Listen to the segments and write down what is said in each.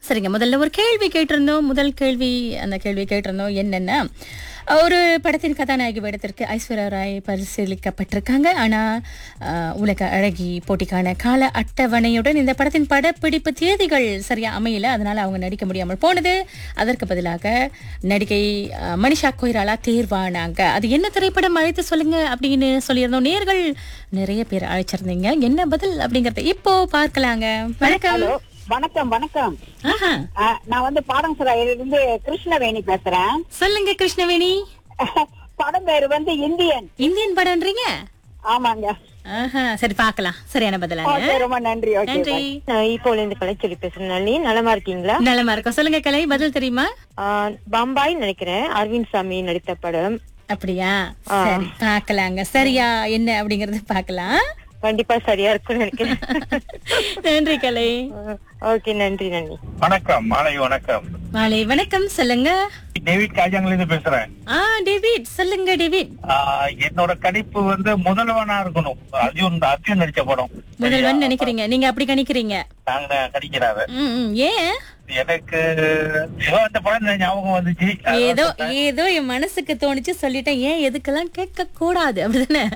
சரிங்க முதல்ல ஒரு கேள்வி கேட்டிருந்தோம் முதல் கேள்வி அந்த கேள்வி கேட்டிருந்தோம் என்னன்னா ஒரு படத்தின் கதாநாயகி வேடத்திற்கு ஐஸ்வர்யா ராய் பரிசீலிக்கப்பட்டிருக்காங்க ஆனா அஹ், உலக அழகி போட்டிக்கான கால அட்டவணையுடன் இந்த படத்தின் படப்பிடிப்பு தேதிகள் சரியா அமையல அதனால அவங்க நடிக்க முடியாமல் போனது அதற்கு பதிலாக நடிகை அஹ், மனிஷா கொய்ராலா தேர்வானாங்க அது என்ன திரைப்படம் அழைத்து சொல்லுங்க அப்படின்னு சொல்லியிருந்தோம் நேர்கள் நிறைய பேர் அழைச்சிருந்தீங்க என்ன பதில் அப்படிங்கறத இப்போ பார்க்கலாங்க வணக்கம் ஹலோ வணக்கம் வணக்கம் ஆஹா ஆ, நான் வந்து பாடம்சராயிலிருந்து கிருஷ்ணவேணி பேசுறேன் சொல்லுங்க கிருஷ்ணவேணி படம் பேரு வந்து இந்தியன் இந்தியன் படம்ன்றீங்க ஆமாங்க ஆஹா சரி பார்க்கலாம் சரியான பதிலாங்க ஓகே ரொம்ப நன்றி ஓகே நன்றி நான் இப்போல இருந்து கலைச்சொல்லி பேசுறேன் நளினி நலமா இருக்கீங்களா நலமா இருக்கும் சொல்லுங்க கலை பதில் தெரியுமா ஆஹ் பம்பாய் நினைக்கிறேன் அரவிந்த் சாமி நடித்த படம் அப்படியா சரி பார்க்கலாங்க சரியா என்ன அப்படிங்கறது பார்க்கலாம் கண்டிப்பா சரியா இருக்கும்னு நினைக்கிறேன் நன்றி கலை ஓகே நன்றி நன்றி வணக்கம் மாலை வணக்கம் மாலை வணக்கம் சொல்லுங்க டேவிட் காஜாங்கல இருந்து பேசுறேன் ஆ டேவிட் சொல்லுங்க டேவிட் ஆஹ் என்னோட கணிப்பு வந்து முதல்வனா இருக்கணும் அர்ஜுன் அர்ஜுன் நடிச்ச படம் முதல்வன் நினைக்கிறீங்க நீங்க அப்படி கணிக்கிறீங்க நாங்க கணிக்கிறாரு ம், ம், ஏன் எனக்கு ஏதோ அந்த படம் ஞாபகம் வந்துச்சு ஏதோ ஏதோ என் மனசுக்கு தோணுச்சு சொல்லிட்டேன் ஏன் எதுக்கெல்லாம் கேட்க கூடாது அப்படிதானே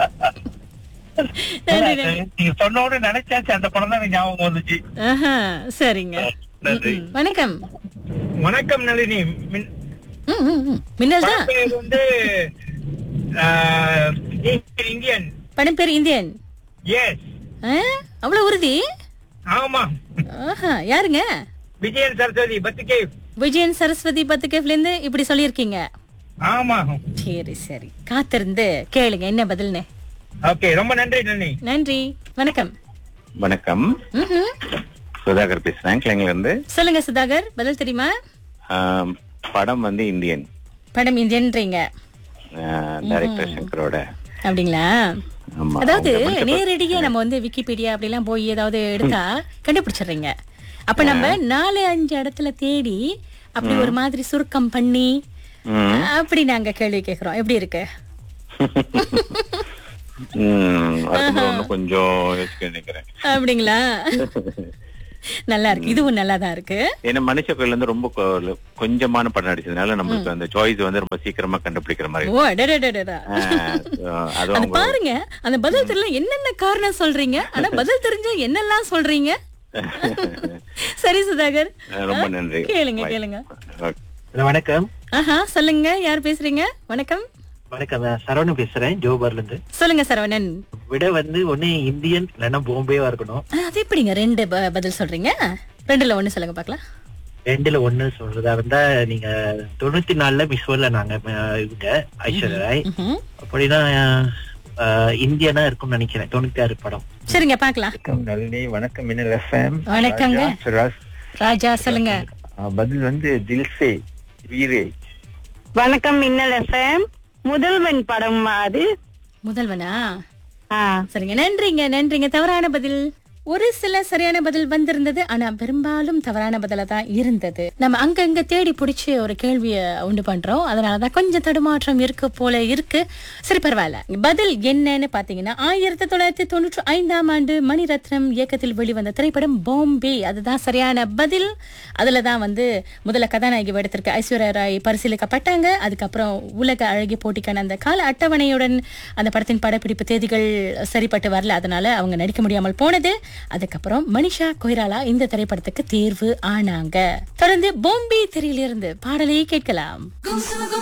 நன்றி நன்றி நீங்க சொன்ன உடனே நினைச்சாச்சு அந்த படம் தான் எனக்கு ஞாபகம் வந்துச்சு ஆஹா சரிங்க நன்றி ம், வணக்கம் வணக்கம் நளினி மின்- ம், ம், ம். மின்னல் தான் படம் பேர் வந்து ஆஹ், இந்தியன் படம் பேர் இந்தியன் எஸ் ஆ, அவ்வளவு உறுதி ஆமா ஆஹா யாருங்க விஜயன் சரஸ்வதி பத்துக்கே விஜயன் சரஸ்வதி பத்து கேஃப்ல இருந்து இப்படி சொல்லியிருக்கீங்க ஆமா சரி சரி காத்திருந்து கேளுங்க என்ன பதில்னு ஓகே ரொம்ப நன்றி நன்றி நன்றி வணக்கம் வணக்கம் ம்ஹும். சுதாகர் பேசுறேன் கிளைங்ல இருந்து சொல்லுங்க சுதாகர் பதில் தெரியுமா ஆம், படம் வந்து இந்தியன் படம் இந்தியன்றீங்க டைரக்டர் சங்கரோட அப்படிங்களா ஆமா அதாவது அவங்க மட்டும் நேரடியா நம்ம வந்து விக்கிபீடியா அப்படிலாம் போய் ஏதாவது எடுத்தா கண்டுபிடிச்சிடுறீங்க அப்ப நம்ம நாலு அஞ்சு இடத்துல தேடி அப்படி ஒரு மாதிரி சுருக்கம் பண்ணி ம். அப்படி நாங்க கேள்வி கேக்குறோம் எப்படி இருக்கு ம், அதுக்கப்புறம் இன்னும் கொஞ்சம் யோசிக்க நினைக்கிறேன் அப்படிங்களா நல்லா இருக்கு இதுவும் நல்லா தான் இருக்கு ஏன்னா மனுஷ கோயில் வந்து ரொம்ப கொ- கொஞ்சமான படம் நடிச்சதுனால நம்மளுக்கு அந்த சாய்ஸ் வந்து ரொம்ப சீக்கிரமா கண்டுபிடிக்கிற மாதிரி ஓ அடடடடடா. ஆ, so அது அது அவங்க பாருங்க அந்த பதில் தெரியல என்னென்ன காரணம் சொல்றீங்க ஆனா பதில் தெரிஞ்சா என்னெல்லாம் சொல்றீங்க சரி சுதாகர் ரொம்ப நன்றி கேளுங்க Bye. கேளுங்க Okay. ஹலோ வணக்கம் ஆஹா சொல்லுங்க யார் பேசுறீங்க வணக்கம் வணக்கம் நான் சரவணன் பேசுறேன் ஜோபர்ல இருந்து சொல்லுங்க சரவணன் விட வந்து ஒண்ணு இந்தியன் இல்லைன்னா பாம்பேவா இருக்கணும் ஆ, அது எப்படிங்க ரெண்டு ப- பதில் சொல்றீங்க ரெண்டுல ஒண்ணு சொல்லுங்க பாக்கலாம் ரெண்டுல ஒண்ணு சொல்றதா இருந்தா நீங்க தொண்ணூத்தி நாலுல மிஸ் வேர்ல்ட்ல நாங்க அஹ், இவங்க ஐஸ்வர்யா ராய் ம்ஹும். அப்படின்னா அஹ், இந்தியனா இருக்கும்னு நினைக்கிறேன் தொண்ணூத்தி ஆறு படம் சரிங்க பாக்கலாம் வணக்கம் நளினி வணக்கம் மின்னல் எஃப்எம் வணக்கங்க ராஜா சொல்லுங்க பதில் வந்து தில்சே வீரே வணக்கம் மின்னல் எஃப்எம் முதல்வன் படம் அது முதல்வனா ஆ சரிங்க நன்றிங்க நன்றிங்க தவறான பதில் ஒரு சில சரியான பதில் வந்திருந்தது ஆனா பெரும்பாலும் தவறான பதிலா தான் இருந்தது நம்ம அங்கங்க தேடி பிடிச்சி ஒரு கேள்விய உண்டு பண்றோம் அதனாலதான் கொஞ்சம் தடுமாற்றம் இருக்கு போல இருக்கு சரி பரவாயில்ல பதில் என்னன்னு பாத்தீங்கன்னா ஆயிரத்தி தொள்ளாயிரத்தி தொண்ணூற்றி ஐந்தாம் ஆண்டு மணிரத்னம் இயக்கத்தில் வெளிவந்த திரைப்படம் பாம்பே அதுதான் சரியான பதில் அதுல தான் வந்து முதல்ல கதாநாயகி வேடத்திற்கு ஐஸ்வர்யா ராய் பரிசீலிக்கப்பட்டாங்க அதுக்கப்புறம் உலக அழகி போட்டிக்கான அந்த கால அட்டவணையுடன் அந்த படத்தின் படப்பிடிப்பு தேதிகள் சரிப்பட்டு வரல அதனால அவங்க நடிக்க முடியாமல் போனது அதுக்கப்புறம் மனிஷா கொய்ராலா இந்த திரைப்படத்துக்கு தேர்வு ஆனாங்க தொடர்ந்து பாம்பே திரையிலிருந்து பாடலை கேட்கலாம்